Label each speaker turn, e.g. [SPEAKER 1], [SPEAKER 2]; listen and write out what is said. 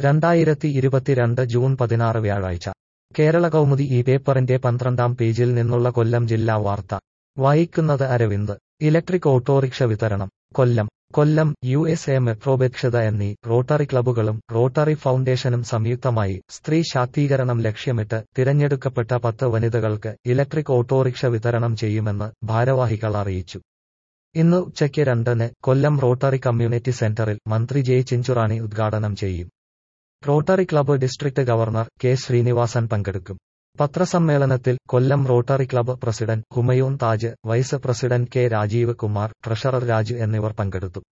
[SPEAKER 1] രണ്ടായിരത്തി ഇരുപത്തിരണ്ട് ജൂൺ പതിനാറ് വ്യാഴാഴ്ച കേരള കൗമുദി ഈ പേപ്പറിന്റെ പന്ത്രണ്ടാം പേജിൽ നിന്നുള്ള കൊല്ലം ജില്ലാ വാർത്ത വായിക്കുന്നത് അരവിന്ദ് ഇലക്ട്രിക് ഓട്ടോറിക്ഷ വിതരണം Kollam Kollam U S A മെട്രോബെക്ഷത എന്നീ റോട്ടറി ക്ലബ്ബുകളും റോട്ടറി ഫൗണ്ടേഷനും സംയുക്തമായി സ്ത്രീ ശാക്തീകരണം ലക്ഷ്യമിട്ട് തിരഞ്ഞെടുക്കപ്പെട്ട പത്ത് വനിതകൾക്ക് ഇലക്ട്രിക് ഓട്ടോറിക്ഷ വിതരണം ചെയ്യുമെന്ന് ഭാരവാഹികൾ അറിയിച്ചു ഇന്ന് ഉച്ചയ്ക്ക് രണ്ടിന് കൊല്ലം റോട്ടറി കമ്മ്യൂണിറ്റി സെന്ററിൽ മന്ത്രി ജെ ചിഞ്ചുറാണി ഉദ്ഘാടനം ചെയ്യും rotary club district governor K Srinivasan പങ്കെടുക്കും പത്രസമ്മേളനത്തിൽ Kollam rotary club president Humayun Taj vice president K Rajeev Kumar treasurer Raju എന്നിവർ പങ്കെടുത്തു